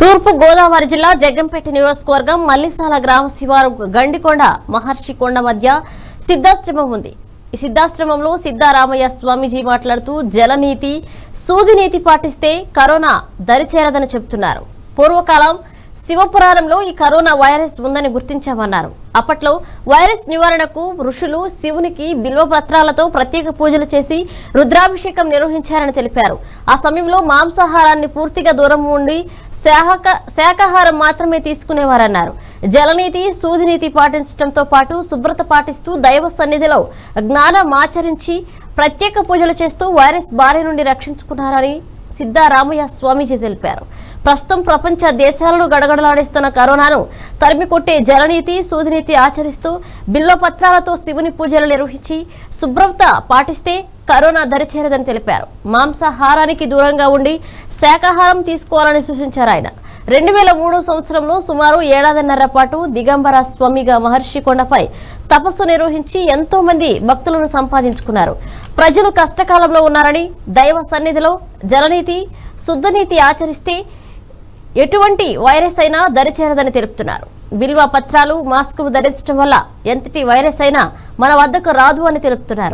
తూర్పు గోదావరి జిల్లా జగ్గంపేట నియోజకవర్గం మల్లిసాల గ్రామ శివారు గండికొండ మహర్షి కొండ మధ్య సిద్ధాశ్రమం ఉంది ఈ సిద్ధాశ్రమంలో సిద్ధారామయ్య స్వామీజీ మాట్లాడుతూ జలనీతి సూదినీతి పాటిస్తే కరోనా దరిచేరదని చెబుతున్నారు పూర్వకాలం శివపురాణంలో ఈ కరోనా వైరస్ ఉందని గుర్తించామన్నారు అప్పట్లో వైరస్ నివారణకు ఋషులు శివునికి బిల్వ పత్రాలతో ప్రత్యేక పూజలు చేసి రుద్రాభిషేకం నిర్వహించారని తెలిపారు ఆ సమయంలో మాంసాహారాన్ని పూర్తిగా దూరం ఉండి శాహక శాకాహారం మాత్రమే తీసుకునేవారన్నారు జలనీతి సూదినీతి పాటించడంతో పాటు శుభ్రత పాటిస్తూ దైవ సన్నిధిలో జ్ఞానం ఆచరించి ప్రత్యేక పూజలు చేస్తూ వైరస్ బారి నుండి రక్షించుకున్నారని సిద్ధారామయ్య స్వామీజీ తెలిపారు ప్రస్తుతం ప్రపంచ దేశాలను గడగడలాడిస్తున్న కరోనాను తరిమి కొట్టే జలనీతి సూదినీతి ఆచరిస్తూ బిల్వ పత్రాలతో శివుని పూజలు నిర్వహించి శుభ్రత పాటిస్తే కరోనా దరిచేరదని తెలిపారు మాంసాహారానికి దూరంగా ఉండి శాకాహారం తీసుకోవాలని సూచించారు ఆయన రెండు వేల మూడో సంవత్సరంలో సుమారు ఏడాదిన్నర పాటు దిగంబర స్వామిగా మహర్షి కొండపై తపస్సు నిర్వహించి ఎంతో మంది భక్తులను సంపాదించుకున్నారు ప్రజలు కష్టకాలంలో ఉన్నారని దైవ సన్నిధిలో జలనీతి శుద్ధనీతి ఆచరిస్తే ఎటువంటి వైరస్ అయినా దరిచేరదని తెలుపుతున్నారు బిల్వ పత్రాలు మాస్కులు ధరించడం వల్ల ఎంతటి వైరస్ అయినా మన వద్దకు రాదు అని తెలుపుతున్నారు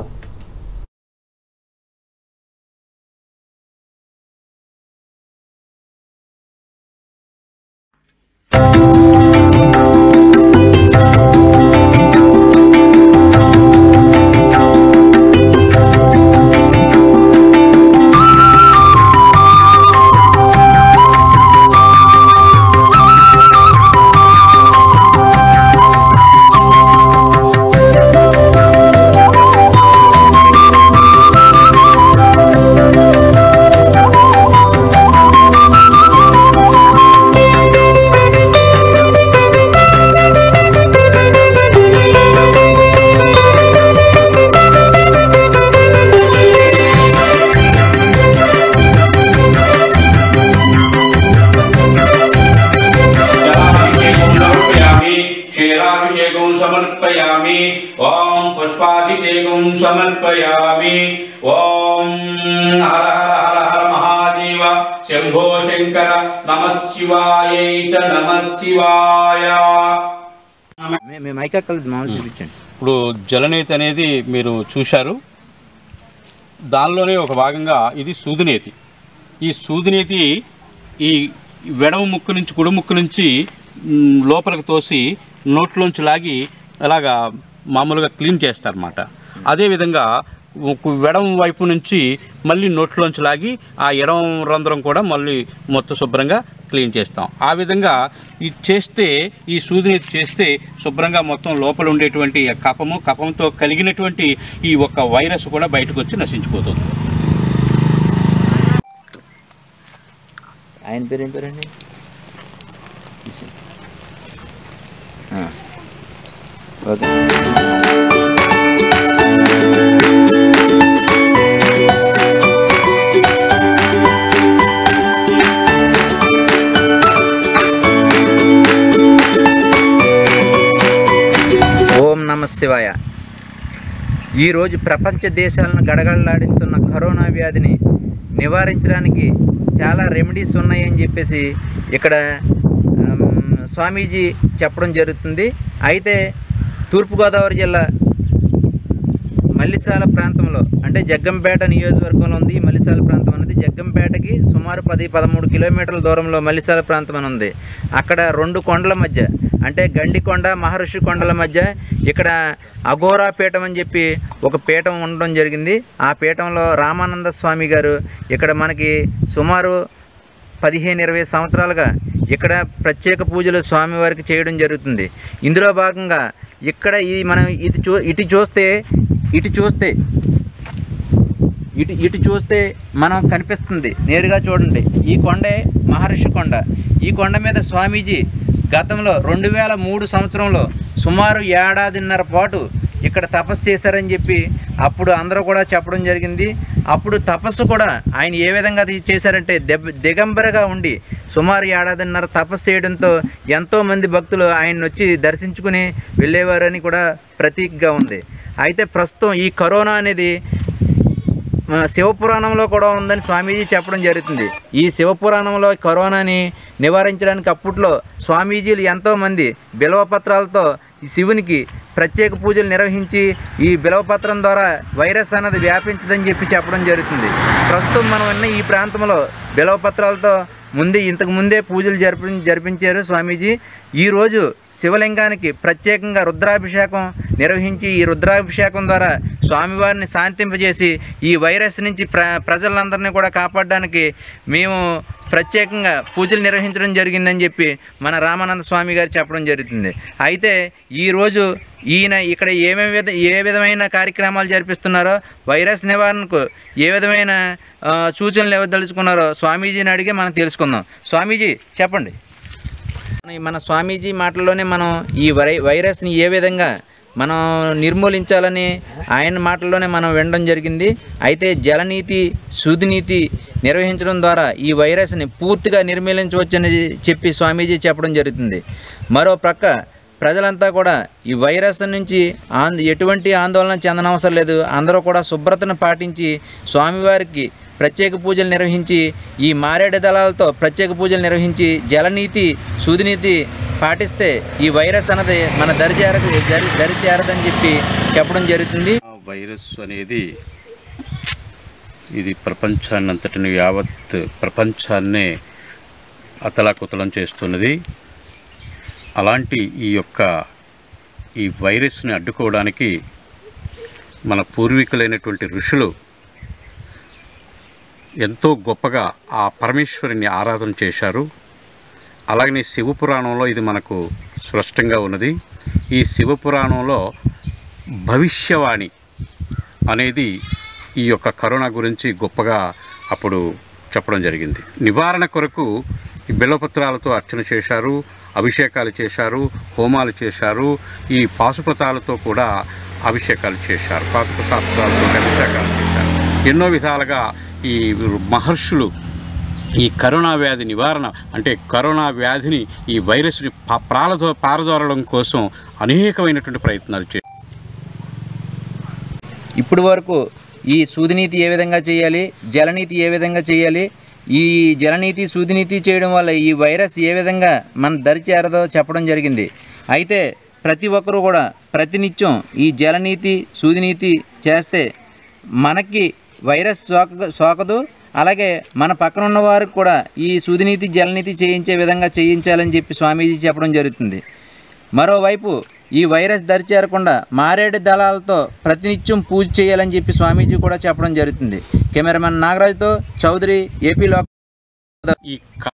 जलाभिषेकं समर्पयामि क्षीराभिषेकं समर्पयामि ॐ पुष्पाभिषेकं समर्पयामि ॐ हर हर हर हर महादेव शम्भो शङ्कर नमः शिवायै च नमः शिवाय మే- మేము ఐకాకలు మామూలు చూపించండి ఇప్పుడు జలనేతి అనేది మీరు చూశారు దానిలోనే ఒక భాగంగా ఇది సూదినేతి ఈ సూదినేతి ఈ వెడమ ముక్కు నుంచి కుడి ముక్కు నుంచి మ్, లోపలికి తోసి నోట్లోంచి లాగి అలాగా మామూలుగా క్లీన్ చేస్తారన్నమాట అదేవిధంగా ఒక వెడమ వైపు నుంచి మళ్ళీ నోట్లోంచి లాగి ఆ ఎడమ రంధ్రం కూడా మళ్ళీ మొత్తం శుభ్రంగా క్లీన్ చేస్తాం ఆ విధంగా ఇది చేస్తే ఈ సూదినేతి చేస్తే శుభ్రంగా మొత్తం లోపల ఉండేటువంటి ఆ కఫము కఫంతో కలిగినటువంటి ఈ ఒక్క వైరస్ కూడా బయటకు వచ్చి నశించిపోతుంది ఆయన పేరు ఏం పేరండి ఆ. ఓకే ఓం నమ శివాయ ఈరోజు ప్రపంచ దేశాలను గడగడలాడిస్తున్న కరోనా వ్యాధిని నివారించడానికి చాలా రెమెడీస్ ఉన్నాయని చెప్పేసి ఇక్కడ ఆమ్, స్వామీజీ చెప్పడం జరుగుతుంది అయితే తూర్పుగోదావరి జిల్లా మల్లిసాల ప్రాంతంలో అంటే జగ్గంపేట నియోజకవర్గంలో ఉంది ఈ మల్లిసాల ప్రాంతం అనేది జగ్గంపేటకి సుమారు పది పదమూడు కిలోమీటర్ల దూరంలో మల్లిసాల ప్రాంతం అని ఉంది అక్కడ రెండు కొండల మధ్య అంటే గండికొండ మహర్షి కొండల మధ్య ఇక్కడ అఘోరా పీఠం అని చెప్పి ఒక పీఠం ఉండడం జరిగింది ఆ పీఠంలో రామానంద స్వామి గారు ఇక్కడ మనకి సుమారు పదిహేను ఇరవై సంవత్సరాలుగా ఇక్కడ ప్రత్యేక పూజలు స్వామివారికి చేయడం జరుగుతుంది ఇందులో భాగంగా ఇక్కడ ఈ మనం ఇది చూ ఇటు చూస్తే ఇటు చూస్తే ఇటు ఇటు చూస్తే మనం కనిపిస్తుంది నేరుగా చూడండి ఈ కొండే మహర్షి కొండ ఈ కొండ మీద స్వామీజీ గతంలో రెండు వేల మూడు సంవత్సరంలో సుమారు ఏడాదిన్నర పాటు ఇక్కడ తపస్సు చేశారని చెప్పి అప్పుడు అందరూ కూడా చెప్పడం జరిగింది అప్పుడు తపస్సు కూడా ఆయన ఏ విధంగా అది చేశారంటే దెబ్ దిగంబరగా ఉండి సుమారు ఏడాదిన్నర తపస్సు చేయడంతో ఎంతోమంది భక్తులు ఆయన వచ్చి దర్శించుకుని వెళ్ళేవారని కూడా ప్రతీకగా ఉంది అయితే ప్రస్తుతం ఈ కరోనా అనేది ఆ, శివపురాణంలో కూడా ఉందని స్వామీజీ చెప్పడం జరుగుతుంది ఈ శివపురాణంలో కరోనాని నివారించడానికి అప్పట్లో స్వామీజీలు ఎంతోమంది బిలవపత్రాలతో ఈ శివునికి ప్రత్యేక పూజలు నిర్వహించి ఈ బిలవపత్రం ద్వారా వైరస్ అన్నది వ్యాపించదని చెప్పి చెప్పడం జరుగుతుంది ప్రస్తుతం మనం ఉన్న ఈ ప్రాంతంలో బిలవపత్రాలతో ముందే ఇంతకు ముందే పూజలు జరిపి జరిపించారు స్వామీజీ ఈరోజు శివలింగానికి ప్రత్యేకంగా రుద్రాభిషేకం నిర్వహించి ఈ రుద్రాభిషేకం ద్వారా స్వామివారిని శాంతింపజేసి ఈ వైరస్ నుంచి ప్ర ప్రజలందరినీ కూడా కాపాడడానికి మేము ప్రత్యేకంగా పూజలు నిర్వహించడం జరిగిందని చెప్పి మన రామానంద స్వామి గారు చెప్పడం జరుగుతుంది అయితే ఈరోజు ఈయన ఇక్కడ ఏమేమి విధ ఏ విధమైన కార్యక్రమాలు జరిపిస్తున్నారో వైరస్ నివారణకు ఏ విధమైన ఆ, సూచనలు ఇవ్వదలుచుకున్నారో స్వామీజీని అడిగి మనం తెలుసుకుందాం స్వామీజీ చెప్పండి మన- మన స్వామీజీ మాటల్లోనే మనం ఈ వై వైరస్ని ఏ విధంగా మనం నిర్మూలించాలని ఆయన మాటల్లోనే మనం వినడం జరిగింది అయితే జలనీతి సూదినీతి నిర్వహించడం ద్వారా ఈ వైరస్ని పూర్తిగా నిర్మూలించవచ్చని చెప్పి స్వామీజీ చెప్పడం జరుగుతుంది మరో ప్రక్క ప్రజలంతా కూడా ఈ వైరస్ నుంచి ఆంద ఎటువంటి ఆందోళన చెందనవసరం లేదు అందరూ కూడా శుభ్రతను పాటించి స్వామివారికి ప్రత్యేక పూజలు నిర్వహించి ఈ మారేడు దళాలతో ప్రత్యేక పూజలు నిర్వహించి జలనీతి సూదినీతి పాటిస్తే ఈ వైరస్ అన్నది మన దరి చేర దరి దరి చేరదని చెప్పి చెప్పడం జరుగుతుంది ఆ వైరస్ అనేది ఇది ప్రపంచాన్నంతటిని యావత్ ప్రపంచాన్నే అతలాకుతలం చేస్తున్నది అలాంటి ఈ యొక్క ఈ వైరస్ని అడ్డుకోవడానికి మన పూర్వీకులైనటువంటి ఋషులు ఎంతో గొప్పగా ఆ పరమేశ్వరుని ఆరాధన చేశారు అలాగనే శివపురాణంలో ఇది మనకు స్పష్టంగా ఉన్నది ఈ శివపురాణంలో భవిష్యవాణి అనేది ఈ యొక్క కరోనా గురించి గొప్పగా అప్పుడు చెప్పడం జరిగింది నివారణ కొరకు ఈ బిల్లపత్రాలతో అర్చన చేశారు అభిషేకాలు చేశారు హోమాలు చేశారు ఈ పాశుపతాలతో కూడా అభిషేకాలు చేశారు పాశుప శాస్త్రాలతో అభిషేకాలు చేశారు ఎన్నో విధాలుగా ఈ మహర్షులు ఈ కరోనా వ్యాధి నివారణ అంటే కరోనా వ్యాధిని ఈ వైరస్ని పా- ప్రాలదో పారదోరడం కోసం అనేకమైనటువంటి ప్రయత్నాలు చేశారు ఇప్పుడు వరకు ఈ సూదినీతి ఏ విధంగా చేయాలి జలనీతి ఏ విధంగా చేయాలి ఈ జలనీతి సూదినీతి చేయడం వల్ల ఈ వైరస్ ఏ విధంగా మన దరి చేరదో చెప్పడం జరిగింది అయితే ప్రతి ఒక్కరూ కూడా ప్రతినిత్యం ఈ జలనీతి సూదినీతి చేస్తే మనకి వైరస్ సోక సోకదు అలాగే మన పక్కన ఉన్న వారికి కూడా ఈ సూదినీతి జలనీతి చేయించే విధంగా చేయించాలని చెప్పి స్వామీజీ చెప్పడం జరుగుతుంది మరోవైపు ఈ వైరస్ దరి చేరకుండా మారేడు దళాలతో ప్రతినిత్యం పూజ చేయాలని చెప్పి స్వామీజీ కూడా చెప్పడం జరుగుతుంది కెమెరామెన్ నాగరాజుతో చౌదరి ఏపీ లోక్ ఈ క-